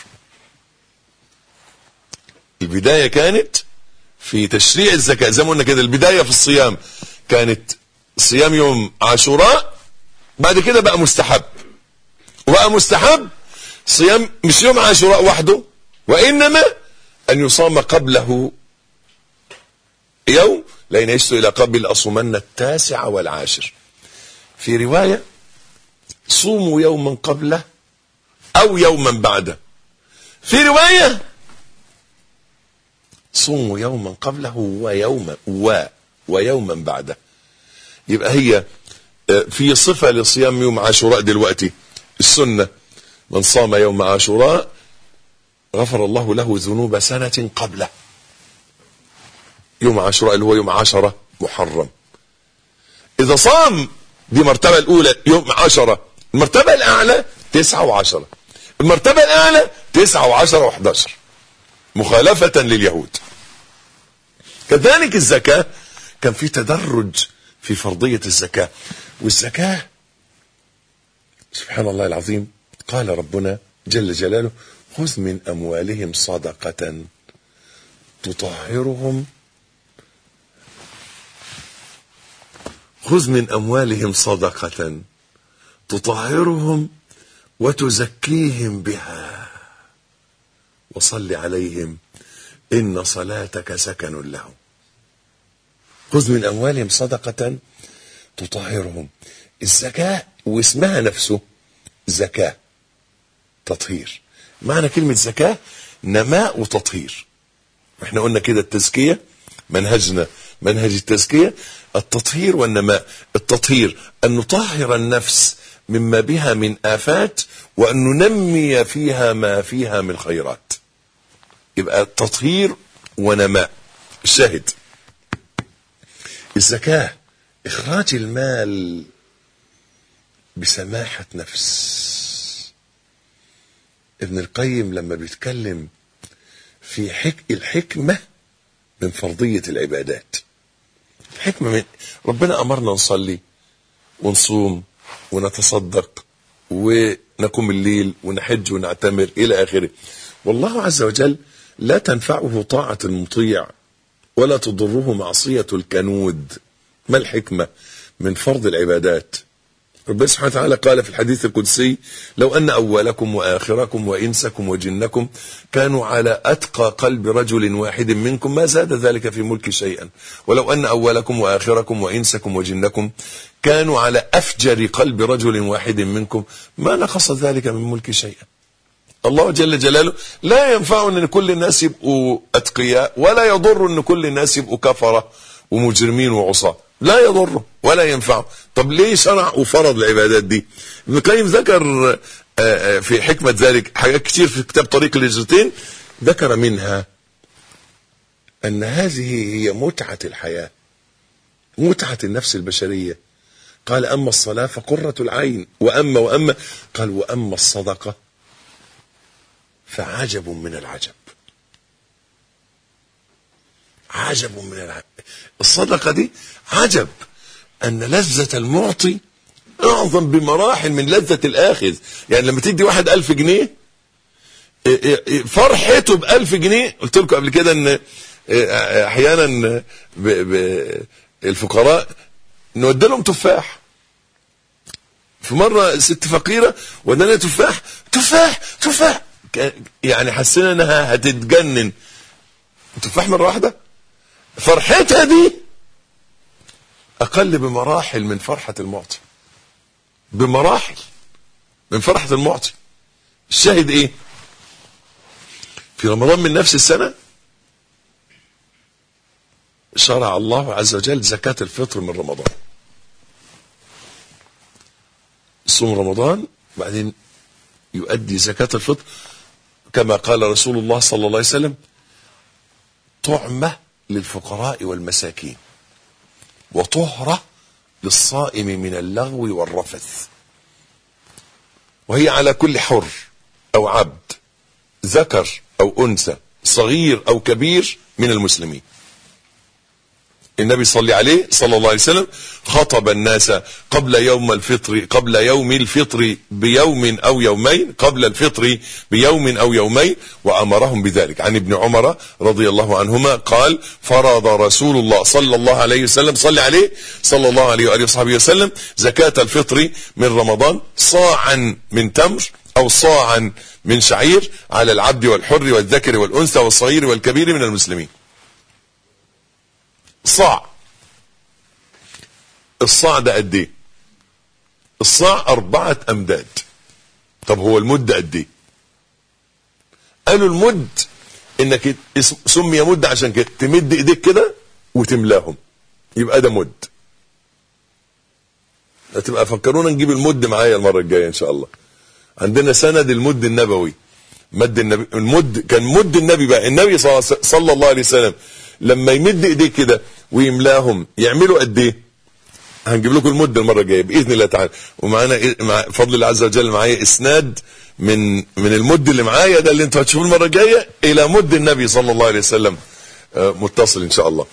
البداية كانت في تشريع الزكاة زي ما قلنا كده البداية في الصيام كانت صيام يوم عاشوراء بعد كده بقى مستحب وبقى مستحب صيام مش يوم عاشوراء وحده وإنما أن يصام قبله يوم لأن يشتو إلى قبل أصومن التاسع والعاشر في رواية صوموا يوما قبله أو يوما بعده في رواية صوموا يوما قبله ويوما و ويوما بعده يبقى هي في صفة لصيام يوم عاشوراء دلوقتي السنة من صام يوم عاشوراء غفر الله له ذنوب سنة قبله يوم عاشوراء اللي هو يوم عشرة محرم إذا صام دي مرتبة الأولى يوم عشرة المرتبة الأعلى تسعة وعشرة المرتبة الأعلى تسعة وعشرة وحداشر مخالفة لليهود كذلك الزكاة كان في تدرج في فرضية الزكاة والزكاة سبحان الله العظيم قال ربنا جل جلاله خذ من أموالهم صدقة تطهرهم خذ من أموالهم صدقة تطهرهم وتزكيهم بها وصل عليهم إن صلاتك سكن لهم خذ من أموالهم صدقة تطهرهم الزكاة واسمها نفسه زكاة تطهير معنى كلمة زكاة نماء وتطهير احنا قلنا كده التزكية منهجنا منهج التزكية التطهير والنماء التطهير أن نطهر النفس مما بها من آفات وأن ننمي فيها ما فيها من خيرات يبقى تطهير ونماء الشاهد الزكاة إخراج المال بسماحة نفس ابن القيم لما بيتكلم في حك... الحكمة من فرضية العبادات الحكمة من ربنا أمرنا نصلي ونصوم ونتصدق ونقوم الليل ونحج ونعتمر إلى آخره والله عز وجل لا تنفعه طاعة المطيع ولا تضره معصية الكنود ما الحكمة من فرض العبادات ربنا سبحانه وتعالى قال في الحديث القدسي لو أن أولكم وآخركم وإنسكم وجنكم كانوا على أتقى قلب رجل واحد منكم ما زاد ذلك في ملك شيئا ولو أن أولكم وآخركم وإنسكم وجنكم كانوا على أفجر قلب رجل واحد منكم ما نقص ذلك من ملك شيئا الله جل جلاله لا ينفع ان كل الناس يبقوا اتقياء ولا يضر ان كل الناس يبقوا كفره ومجرمين وعصاه لا يضره ولا ينفعه طب ليه شرع وفرض العبادات دي ابن القيم ذكر في حكمة ذلك حاجات كتير في كتاب طريق الهجرتين ذكر منها أن هذه هي متعة الحياة متعة النفس البشرية قال أما الصلاة فقرة العين وأما وأما قال وأما الصدقة فعجب من العجب عجب من العجب الصدقة دي عجب أن لذة المعطي أعظم بمراحل من لذة الآخذ يعني لما تدي واحد ألف جنيه فرحته بألف جنيه قلت لكم قبل كده أن أحيانا الفقراء نودي لهم تفاح في مرة ست فقيرة ودنا تفاح تفاح تفاح يعني حسينا انها هتتجنن تفاح مرة واحدة فرحتها دي اقل بمراحل من فرحة المعطي بمراحل من فرحة المعطي الشاهد ايه في رمضان من نفس السنة شرع الله عز وجل زكاة الفطر من رمضان صوم رمضان بعدين يؤدي زكاة الفطر كما قال رسول الله صلى الله عليه وسلم طعمة للفقراء والمساكين وطهرة للصائم من اللغو والرفث وهي على كل حر أو عبد ذكر أو أنثى صغير أو كبير من المسلمين النبي صلى عليه صلى الله عليه وسلم خطب الناس قبل يوم الفطر قبل يوم الفطر بيوم او يومين قبل الفطر بيوم او يومين وامرهم بذلك عن ابن عمر رضي الله عنهما قال فرض رسول الله صلى الله عليه وسلم صلى عليه صلى الله عليه واله وصحبه وسلم زكاة الفطر من رمضان صاعا من تمر او صاعا من شعير على العبد والحر والذكر والانثى والصغير والكبير من المسلمين صاع الصاع ده قد ايه الصاع اربعة امداد طب هو المد قد ايه قالوا المد انك سمي مد عشان كده تمد ايديك كده وتملاهم يبقى ده مد هتبقى فكرونا نجيب المد معايا المرة الجاية ان شاء الله عندنا سند المد النبوي مد النبي المد كان مد النبي بقى النبي صلى الله عليه وسلم لما يمد ايديه كده ويملاهم يعملوا قد ايه هنجيب لكم المده المره الجايه باذن الله تعالى ومعانا مع فضل الله عز وجل معايا اسناد من من المد اللي معايا ده اللي انتوا هتشوفوه المره الجايه الى مد النبي صلى الله عليه وسلم متصل ان شاء الله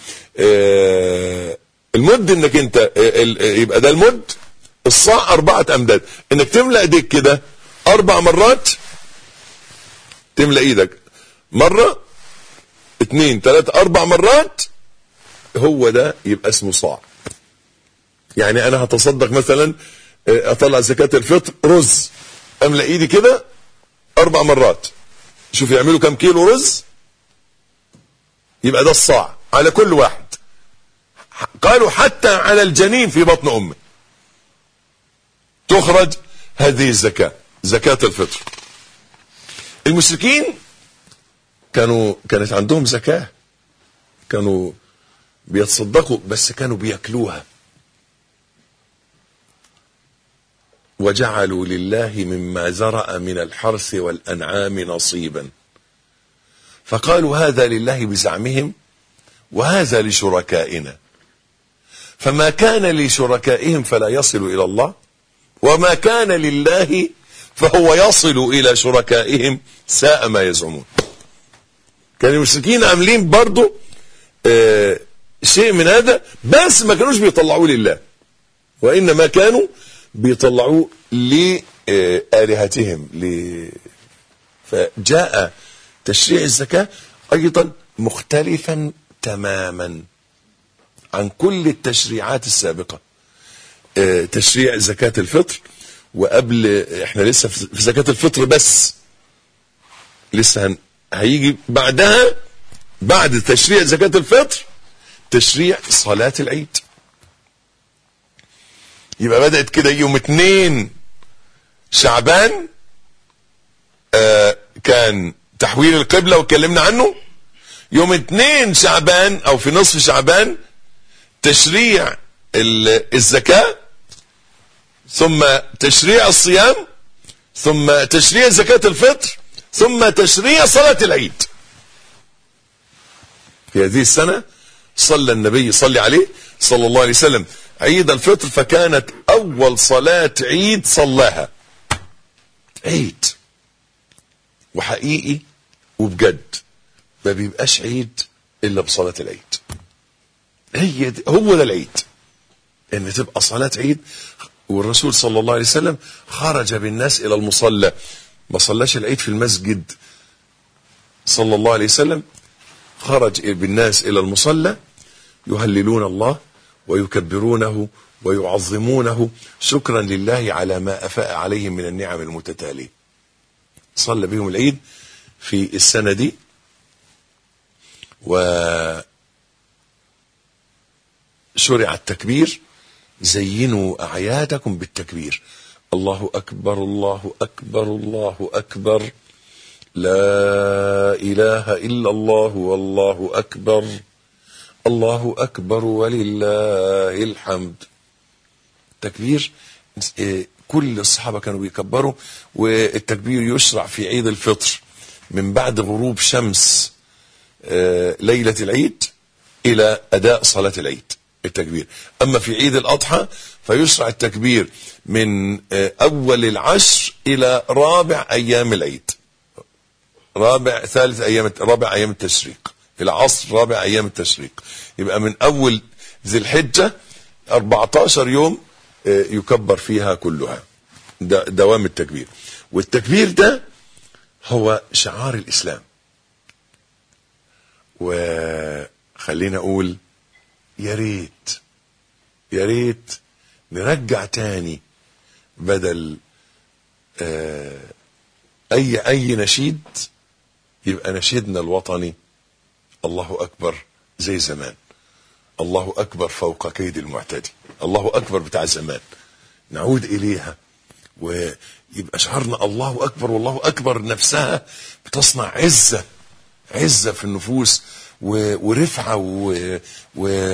المد انك انت يبقى ده المد الصاع اربعه امداد انك تملا ايديك كده اربع مرات تملا ايدك مره اثنين ثلاثة أربع مرات هو ده يبقى اسمه صاع يعني أنا هتصدق مثلا أطلع زكاة الفطر رز أملأ إيدي كده أربع مرات شوف يعملوا كم كيلو رز يبقى ده الصاع على كل واحد قالوا حتى على الجنين في بطن أمه تخرج هذه الزكاة زكاة الفطر المشركين كانوا كانت عندهم زكاة كانوا بيتصدقوا بس كانوا بياكلوها وجعلوا لله مما زرع من الحرث والأنعام نصيبا فقالوا هذا لله بزعمهم وهذا لشركائنا فما كان لشركائهم فلا يصل إلى الله وما كان لله فهو يصل إلى شركائهم ساء ما يزعمون كان المشركين عاملين برضو آه شيء من هذا بس ما كانوش بيطلعوه لله وإنما كانوا بيطلعوه لآلهتهم ل... فجاء تشريع الزكاة أيضا مختلفا تماما عن كل التشريعات السابقة آه تشريع زكاة الفطر وقبل احنا لسه في زكاة الفطر بس لسه هن... هيجي بعدها بعد تشريع زكاة الفطر تشريع صلاة العيد يبقى بدأت كده يوم اتنين شعبان آه كان تحويل القبلة واتكلمنا عنه يوم اتنين شعبان او في نصف شعبان تشريع الزكاة ثم تشريع الصيام ثم تشريع زكاة الفطر ثم تشريع صلاة العيد في هذه السنة صلى النبي صلى عليه صلى الله عليه وسلم عيد الفطر فكانت أول صلاة عيد صلاها عيد وحقيقي وبجد ما بيبقاش عيد إلا بصلاة العيد هي دي هو ده العيد ان تبقى صلاة عيد والرسول صلى الله عليه وسلم خرج بالناس الى المصلى ما صلاش العيد في المسجد صلى الله عليه وسلم خرج بالناس الى المصلى يهللون الله ويكبرونه ويعظمونه شكرا لله على ما افاء عليهم من النعم المتتاليه صلى بهم العيد في السنه دي و شرع التكبير زينوا أعيادكم بالتكبير الله أكبر الله أكبر الله أكبر لا إله إلا الله والله أكبر الله أكبر ولله الحمد تكبير آه، كل الصحابة كانوا بيكبروا والتكبير يشرع في عيد الفطر من بعد غروب شمس آه، ليلة العيد إلى أداء صلاة العيد التكبير أما في عيد الأضحى فيشرع التكبير من آه، أول العشر إلى رابع أيام العيد رابع ثالث أيام رابع أيام التشريق العصر رابع أيام التشريق يبقى من أول ذي الحجة 14 يوم آه، يكبر فيها كلها ده دوام التكبير والتكبير ده هو شعار الإسلام وخلينا أقول يا ريت يا ريت نرجع تاني بدل آه أي أي نشيد يبقى نشيدنا الوطني الله أكبر زي زمان الله أكبر فوق كيد المعتدي الله أكبر بتاع زمان نعود إليها ويبقى شعارنا الله أكبر والله أكبر نفسها بتصنع عزة عزة في النفوس و- ورفعة و... و...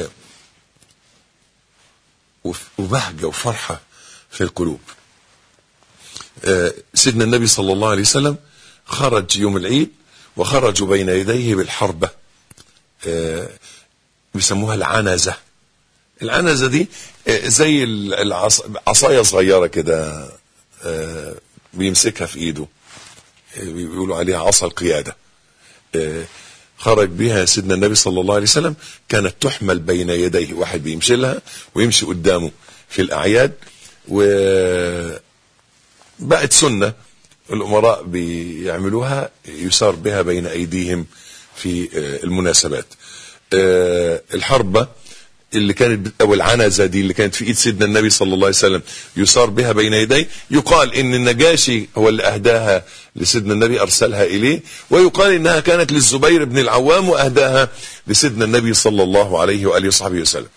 وف- وبهجة وفرحة في القلوب آه، سيدنا النبي صلى الله عليه وسلم خرج يوم العيد وخرجوا بين يديه بالحربة آه، بيسموها العنزة العنزة دي آه، زي ال- العص- عصاية صغيرة كده آه، بيمسكها في ايده آه، بيقولوا عليها عصا القيادة آه، خرج بها سيدنا النبي صلى الله عليه وسلم كانت تحمل بين يديه واحد بيمشي لها ويمشي قدامه في الأعياد وبقت سنة الأمراء بيعملوها يسار بها بين أيديهم في آه، المناسبات آه، الحربة اللي كانت او العنزه دي اللي كانت في ايد سيدنا النبي صلى الله عليه وسلم يسار بها بين يديه يقال ان النجاشي هو اللي اهداها لسيدنا النبي ارسلها اليه ويقال انها كانت للزبير بن العوام واهداها لسيدنا النبي صلى الله عليه واله وصحبه وسلم.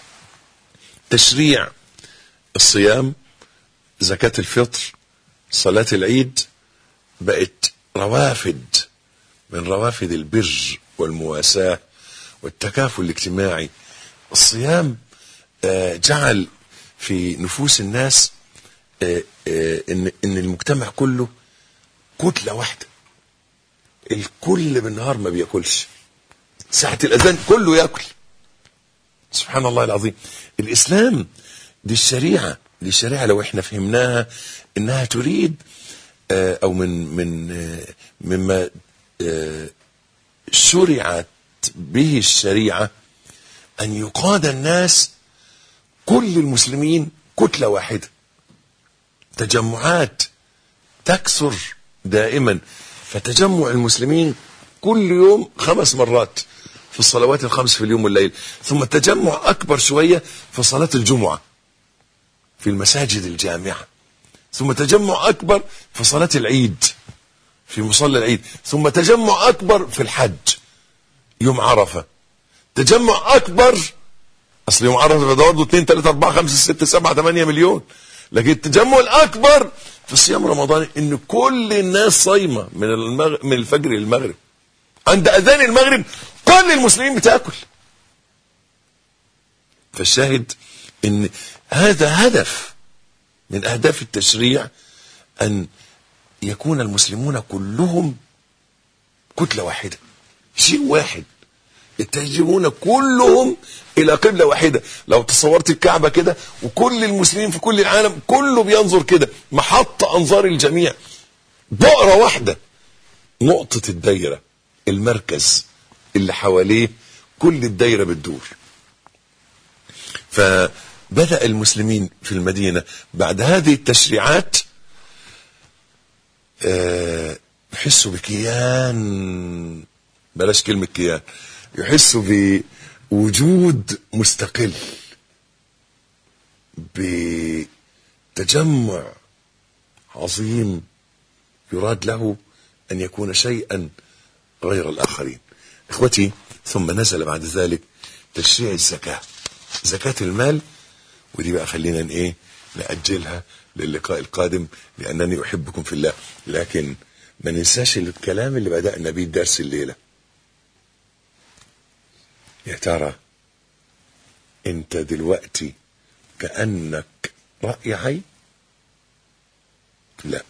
تشريع الصيام زكاه الفطر صلاه العيد بقت روافد من روافد البر والمواساه والتكافل الاجتماعي الصيام آه، جعل في نفوس الناس آه، آه، ان ان المجتمع كله كتله واحده الكل بالنهار ما بياكلش ساعه الاذان كله ياكل سبحان الله العظيم الاسلام دي الشريعه دي الشريعه لو احنا فهمناها انها تريد آه، او من من آه، مما آه، شرعت به الشريعه أن يقاد الناس كل المسلمين كتلة واحدة تجمعات تكثر دائما فتجمع المسلمين كل يوم خمس مرات في الصلوات الخمس في اليوم والليل ثم تجمع أكبر شوية في صلاة الجمعة في المساجد الجامعة ثم تجمع أكبر في صلاة العيد في مصلى العيد ثم تجمع أكبر في الحج يوم عرفة تجمع اكبر اصل يوم عرفه ده برضه 2 3 4 5 6 7 8 مليون لكن التجمع الاكبر في صيام رمضان ان كل الناس صايمه من المغ... من الفجر للمغرب عند اذان المغرب كل المسلمين بتاكل فالشاهد ان هذا هدف من اهداف التشريع ان يكون المسلمون كلهم كتله واحده شيء واحد يتجهون كلهم الى قبله واحده لو تصورت الكعبه كده وكل المسلمين في كل العالم كله بينظر كده محط انظار الجميع بؤره واحده نقطه الدايره المركز اللي حواليه كل الدايره بتدور فبدا المسلمين في المدينه بعد هذه التشريعات آه، يحسوا بكيان بلاش كلمه كيان يحسوا بوجود مستقل بتجمع عظيم يراد له ان يكون شيئا غير الاخرين اخوتي ثم نزل بعد ذلك تشريع الزكاه زكاه المال ودي بقى خلينا ن- ايه نأجلها للقاء القادم لأنني أحبكم في الله لكن ما ننساش الكلام اللي بدأنا بيه الدرس الليلة يا ترى انت دلوقتي كأنك رأي عين لا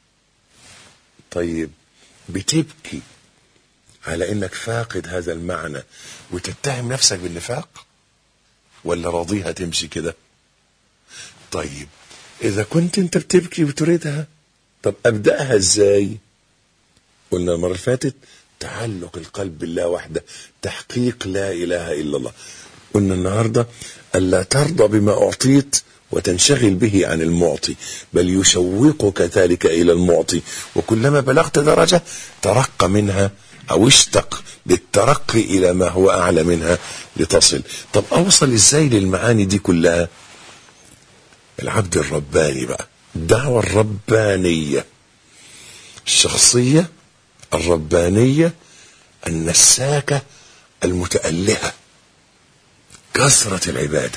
طيب بتبكي على انك فاقد هذا المعنى وتتهم نفسك بالنفاق ولا راضيها تمشي كده طيب اذا كنت انت بتبكي وتريدها طب ابداها ازاي قلنا المره اللي فاتت تعلق القلب بالله وحده تحقيق لا اله الا الله قلنا النهارده الا ترضى بما اعطيت وتنشغل به عن المعطي بل يشوقك ذلك الى المعطي وكلما بلغت درجه ترقى منها او اشتق للترقي الى ما هو اعلى منها لتصل طب اوصل ازاي للمعاني دي كلها العبد الرباني بقى الدعوه الربانيه الشخصيه الربانيه النساكه المتالهه كثره العباده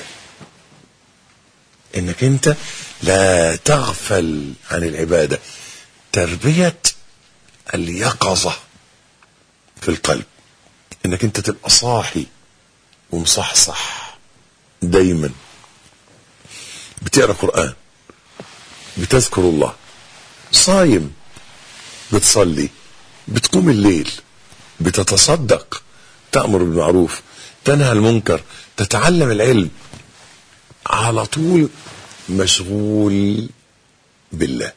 انك انت لا تغفل عن العباده تربيه اليقظه في القلب انك انت تبقى صاحي ومصحصح دايما بتقرا قران بتذكر الله صايم بتصلي بتقوم الليل بتتصدق تأمر بالمعروف تنهى المنكر تتعلم العلم على طول مشغول بالله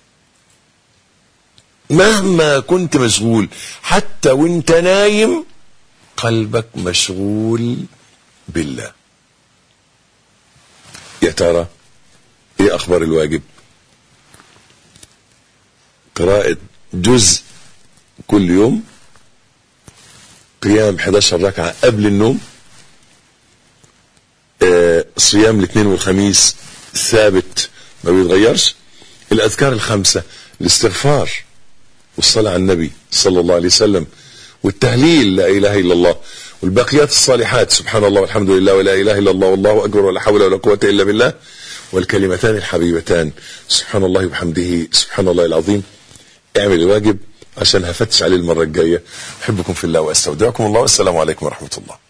مهما كنت مشغول حتى وانت نايم قلبك مشغول بالله يا ترى ايه اخبار الواجب قراءة جزء كل يوم قيام 11 ركعة قبل النوم آه صيام الاثنين والخميس ثابت ما بيتغيرش الاذكار الخمسة الاستغفار والصلاة على النبي صلى الله عليه وسلم والتهليل لا اله الا الله والباقيات الصالحات سبحان الله والحمد لله ولا اله الا الله والله اكبر ولا حول ولا قوة الا بالله والكلمتان الحبيبتان سبحان الله وبحمده سبحان الله العظيم اعمل الواجب عشان هفتش عليه المرة الجاية احبكم في الله واستودعكم الله والسلام عليكم ورحمة الله